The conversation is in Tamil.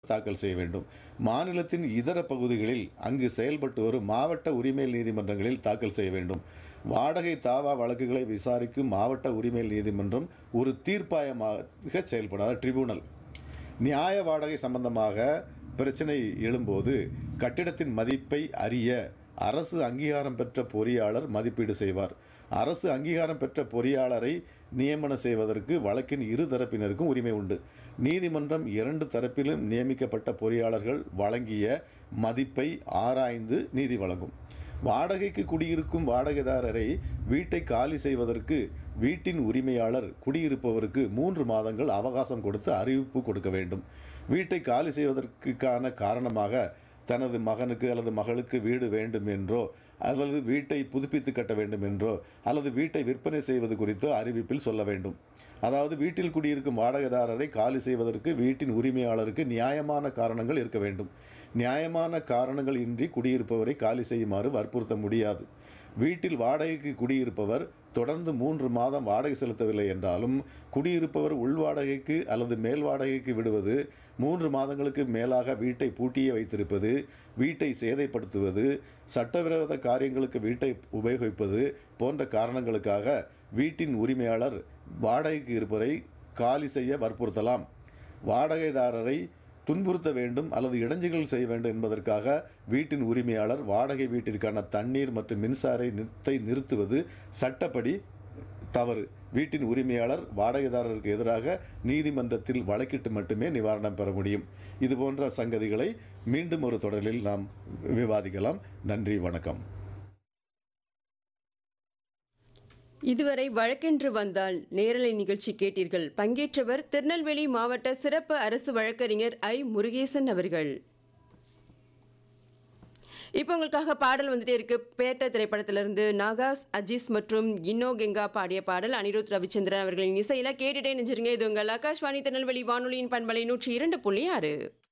தாக்கல் செய்ய வேண்டும் மாநிலத்தின் இதர பகுதிகளில் அங்கு செயல்பட்டு வரும் மாவட்ட உரிமையல் நீதிமன்றங்களில் தாக்கல் செய்ய வேண்டும் வாடகை தாவா வழக்குகளை விசாரிக்கும் மாவட்ட உரிமையல் நீதிமன்றம் ஒரு தீர்ப்பாயமாக செயல்படும் அதாவது ட்ரிபுனல் நியாய வாடகை சம்பந்தமாக பிரச்சனை எழும்போது கட்டிடத்தின் மதிப்பை அறிய அரசு அங்கீகாரம் பெற்ற பொறியாளர் மதிப்பீடு செய்வார் அரசு அங்கீகாரம் பெற்ற பொறியாளரை நியமனம் செய்வதற்கு வழக்கின் இரு தரப்பினருக்கும் உரிமை உண்டு நீதிமன்றம் இரண்டு தரப்பிலும் நியமிக்கப்பட்ட பொறியாளர்கள் வழங்கிய மதிப்பை ஆராய்ந்து நீதி வழங்கும் வாடகைக்கு குடியிருக்கும் வாடகைதாரரை வீட்டை காலி செய்வதற்கு வீட்டின் உரிமையாளர் குடியிருப்பவருக்கு மூன்று மாதங்கள் அவகாசம் கொடுத்து அறிவிப்பு கொடுக்க வேண்டும் வீட்டை காலி செய்வதற்கான காரணமாக தனது மகனுக்கு அல்லது மகளுக்கு வீடு வேண்டும் என்றோ அல்லது வீட்டை புதுப்பித்து கட்ட வேண்டும் என்றோ அல்லது வீட்டை விற்பனை செய்வது குறித்தோ அறிவிப்பில் சொல்ல வேண்டும் அதாவது வீட்டில் குடியிருக்கும் வாடகைதாரரை காலி செய்வதற்கு வீட்டின் உரிமையாளருக்கு நியாயமான காரணங்கள் இருக்க வேண்டும் நியாயமான காரணங்கள் இன்றி குடியிருப்பவரை காலி செய்யுமாறு வற்புறுத்த முடியாது வீட்டில் வாடகைக்கு குடியிருப்பவர் தொடர்ந்து மூன்று மாதம் வாடகை செலுத்தவில்லை என்றாலும் குடியிருப்பவர் உள் வாடகைக்கு அல்லது மேல் வாடகைக்கு விடுவது மூன்று மாதங்களுக்கு மேலாக வீட்டை பூட்டியே வைத்திருப்பது வீட்டை சேதைப்படுத்துவது சட்டவிரோத காரியங்களுக்கு வீட்டை உபயோகிப்பது போன்ற காரணங்களுக்காக வீட்டின் உரிமையாளர் வாடகைக்கு இருப்பவரை காலி செய்ய வற்புறுத்தலாம் வாடகைதாரரை துன்புறுத்த வேண்டும் அல்லது இடைஞ்சல்கள் செய்ய வேண்டும் என்பதற்காக வீட்டின் உரிமையாளர் வாடகை வீட்டிற்கான தண்ணீர் மற்றும் மின்சாரத்தை நிறுத்துவது சட்டப்படி தவறு வீட்டின் உரிமையாளர் வாடகைதாரருக்கு எதிராக நீதிமன்றத்தில் வழக்கிட்டு மட்டுமே நிவாரணம் பெற முடியும் இது போன்ற சங்கதிகளை மீண்டும் ஒரு தொடரில் நாம் விவாதிக்கலாம் நன்றி வணக்கம் இதுவரை வழக்கென்று வந்தால் நேரலை நிகழ்ச்சி கேட்டீர்கள் பங்கேற்றவர் திருநெல்வேலி மாவட்ட சிறப்பு அரசு வழக்கறிஞர் ஐ முருகேசன் அவர்கள் இப்போ உங்களுக்காக பாடல் வந்துட்டே இருக்கு பேட்ட திரைப்படத்திலிருந்து நாகாஸ் அஜீஸ் மற்றும் இன்னோ கெங்கா பாடிய பாடல் அனிருத் ரவிச்சந்திரன் அவர்களின் இசையில கேட்டுட்டே நெஞ்சிருங்க இது உங்கள் ஆகாஷ்வாணி திருநெல்வேலி வானொலியின் பண்பலை நூற்றி இரண்டு புள்ளி ஆறு